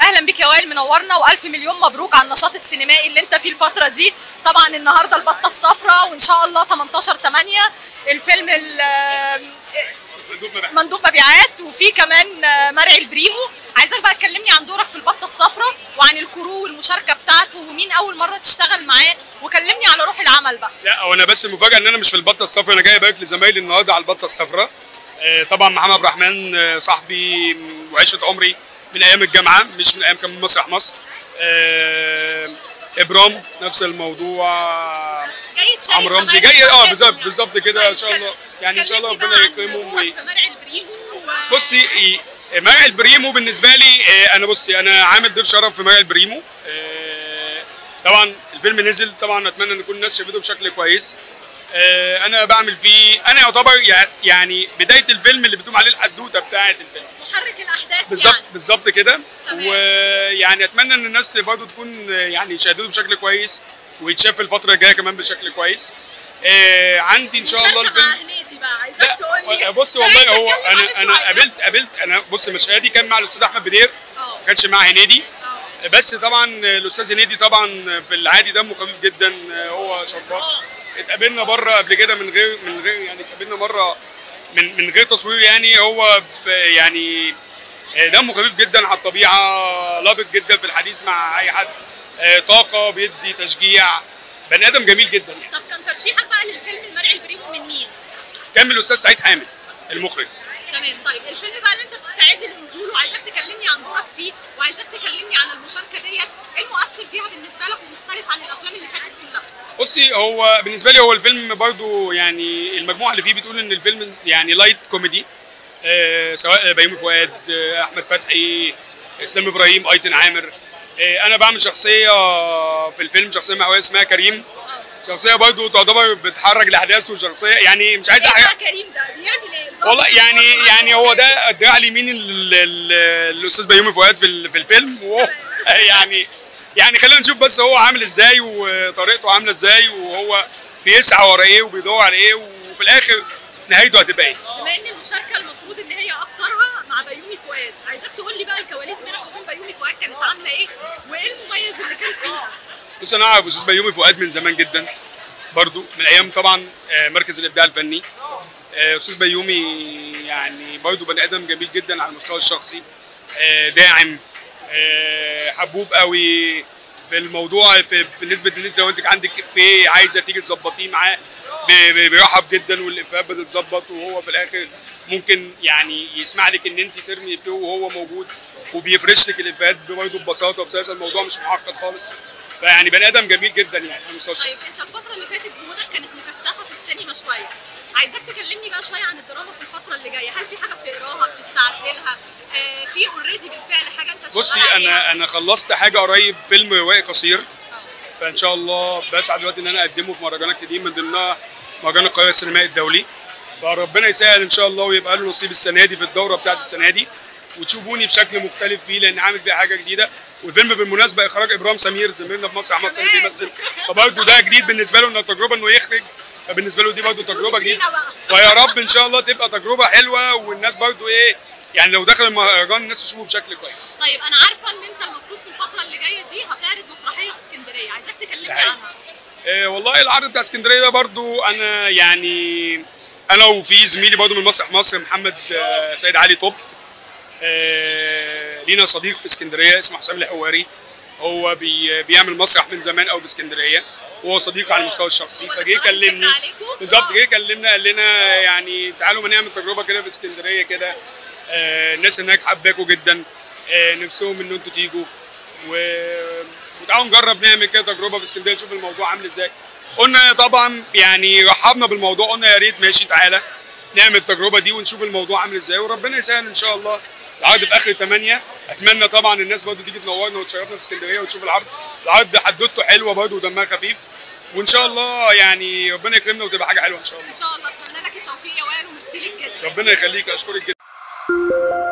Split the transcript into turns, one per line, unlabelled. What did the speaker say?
اهلا بك يا وائل منورنا والف مليون مبروك على النشاط السينمائي اللي انت فيه الفتره دي طبعا النهارده البطه الصفراء وان شاء الله 18 8 الفيلم ال- مندوب مبيعات وفي كمان آه، مرعي البريمو عايزاك بقى تكلمني عن دورك في البطه الصفراء وعن الكرو والمشاركه بتاعته ومين اول مره تشتغل معاه وكلمني على روح العمل بقى
لا هو انا بس المفاجاه ان انا مش في البطه الصفراء انا جاي ابارك لزمايلي النهارده على البطه الصفراء آه، طبعا محمد عبد الرحمن آه، صاحبي وعشره عمري من ايام الجامعه مش من ايام كان مسرح مصر آه، ابرام نفس الموضوع
جاي تشارك
عمرو رمزي
زمايلك
جاي اه
في
بالظبط
الفيلم
بالظبط كده ان شاء الله يعني ان شاء الله
كلمني
ربنا
بقى عن
يكرمهم
دورك
وي-
في مرعي البريمو و-
بصي إيه، مرعي البريمو بالنسبه لي آه، انا بصي انا عامل ضيف شرف في مرعي البريمو آه، طبعا الفيلم نزل طبعا اتمنى ان يكون الناس شافته بشكل كويس آه، انا بعمل فيه انا يعتبر يع- يعني بدايه الفيلم اللي بتقوم عليه الحدوته بتاعه الفيلم
محرك الاحداث
بالظبط
يعني
بالظبط كده
تمام.
ويعني اتمنى ان الناس برضه تكون آه، يعني شاهدته بشكل كويس ويتشاف في الفتره الجايه كمان بشكل كويس آه، عندي ان شاء الله
مشاركة مع
الفيلم
هنيدي بقى عايزاك تقول لي
لا بص والله هو انا انا قابلت قابلت انا بص مشهدي كان مع الاستاذ احمد بدير
اه.
ما كانش مع هنيدي
اه.
بس طبعا الاستاذ هنيدي طبعا في العادي دمه خفيف جدا هو شربات اتقابلنا بره قبل كده من غير من غير يعني اتقابلنا مره من من غير تصوير يعني هو ب- يعني دمه خفيف جدا على الطبيعه لابق جدا في الحديث مع اي حد آه، طاقه بيدي تشجيع بني ادم جميل جدا يعني
طب كان ترشيحك بقى للفيلم المرعي البريمو من مين؟
كان من الاستاذ سعيد حامد المخرج
تمام طيب الفيلم بقى اللي انت بتستعد لنزوله وعايزاك تكلمني عن دورك فيه وعايزاك تكلمني عن المشاركه ديت ايه المؤثر فيها بالنسبه لك ومختلف عن الافلام اللي فاتت كلها؟
بصي هو بالنسبه لي هو الفيلم برضو يعني المجموعه اللي فيه بتقول ان الفيلم يعني لايت كوميدي آه سواء بيومي فؤاد آه احمد فتحي اسلام ابراهيم ايتن عامر آه انا بعمل شخصيه في الفيلم شخصيه محوريه اسمها كريم شخصيه برضو تعتبر بتحرك الاحداث وشخصيه يعني مش عايز
ايه
احرق
بقى كريم ده بيعمل ايه؟ ظابط
والله يعني
ولا
يعني هو
عسكري؟
ده الدراع اليمين ال- ال- الاستاذ بيومي فؤاد في ال- في الفيلم وهو يعني يعني خلينا نشوف بس هو عامل ازاي وطريقته عامله ازاي وهو بيسعى ورا ايه وبيدور على ايه وفي الاخر نهايته هتبقى ايه
بما ان المشاركه المفروض ان هي اكترها مع بيومي فؤاد عايزاك تقول لي بقى الكواليس بينك وبين بيومي فؤاد كانت عامله ايه وايه المميز اللي كان فيها؟
بص انا اعرف استاذ بيومي فؤاد من زمان جدا برضو من ايام طبعا آه، مركز الابداع الفني آه، استاذ بيومي يعني برضو بني ادم جميل جدا على المستوى الشخصي آه، داعم آه، حبوب قوي في الموضوع في بالنسبه ان انت لو انت عندك في عايزه تيجي تظبطيه معاه بي- بي- بيرحب جدا والافيهات بتتظبط وهو في الاخر ممكن يعني يسمع لك ان انت ترمي افيه وهو موجود وبيفرش لك الافيهات برضه ببساطه وبسلاسه الموضوع مش معقد خالص فيعني بني ادم جميل جدا يعني على المستوى
طيب
الشخصي
انت الفتره اللي فاتت جهودك كانت مكثفه في السينما شويه عايزاك تكلمني بقى شويه عن الدراما في الفتره اللي جايه هل في حاجه بتقراها بتستعد لها آه في اوريدي بالفعل حاجه انت
بصي
شغال عليها؟
انا انا خلصت حاجه قريب فيلم روائي قصير
آه.
فان شاء الله بسعى دلوقتي ان انا اقدمه في مهرجانات كتير من ضمنها مهرجان القاهره السينمائي الدولي فربنا يسهل ان شاء الله ويبقى له نصيب السنه دي في الدوره بتاعت السنه دي وتشوفوني بشكل مختلف فيه لان عامل فيه حاجه جديده والفيلم بالمناسبه اخراج ابراهيم سمير زميلنا في مسرح مصر اللي
كمان.
بيمثل فبرضه ده جديد بالنسبه له انه تجربه انه يخرج فبالنسبه له دي برضه تجربه جديده
فلوس فينا
فيا رب ان شاء الله تبقى تجربه حلوه والناس برضه ايه يعني لو دخل المهرجان الناس تشوفه بشكل كويس
طيب انا عارفه ان انت المفروض في الفتره اللي جايه دي هتعرض مسرحيه في اسكندريه عايزاك تكلمني
ده حقيقي.
عنها
آه، والله العرض بتاع اسكندريه ده برضو انا يعني انا وفي زميلي برضو من مسرح مصر محمد آه، سيد علي توب آه، لينا صديق في اسكندريه اسمه حسام الحواري هو بي بيعمل مسرح من زمان قوي في اسكندريه وهو صديق على المستوى الشخصي
هو
فجه
اللي طلع
كلمني
الفكرة عليكم؟
بالظبط جه كلمنا قال لنا يعني تعالوا ما نعمل تجربه كده في اسكندريه كده آه، الناس هناك حباكوا جدا آه، نفسهم ان انتوا تيجوا و- وتعالوا نجرب نعمل كده تجربه في اسكندريه نشوف الموضوع عامل ازاي قلنا طبعا يعني رحبنا بالموضوع قلنا يا ريت ماشي تعالى نعمل التجربه دي ونشوف الموضوع عامل ازاي وربنا يسهل ان شاء الله العرض في اخر 8 اتمنى طبعا الناس برضه تيجي تنورنا وتشرفنا في اسكندريه وتشوف العرض العرض حدوته حلوه برضه ودمها خفيف وان شاء الله يعني ربنا يكرمنا وتبقى حاجه حلوه ان شاء الله
ان شاء الله اتمنى لك التوفيق يا وائل وميرسي لك جدا
ربنا يخليك اشكرك جدا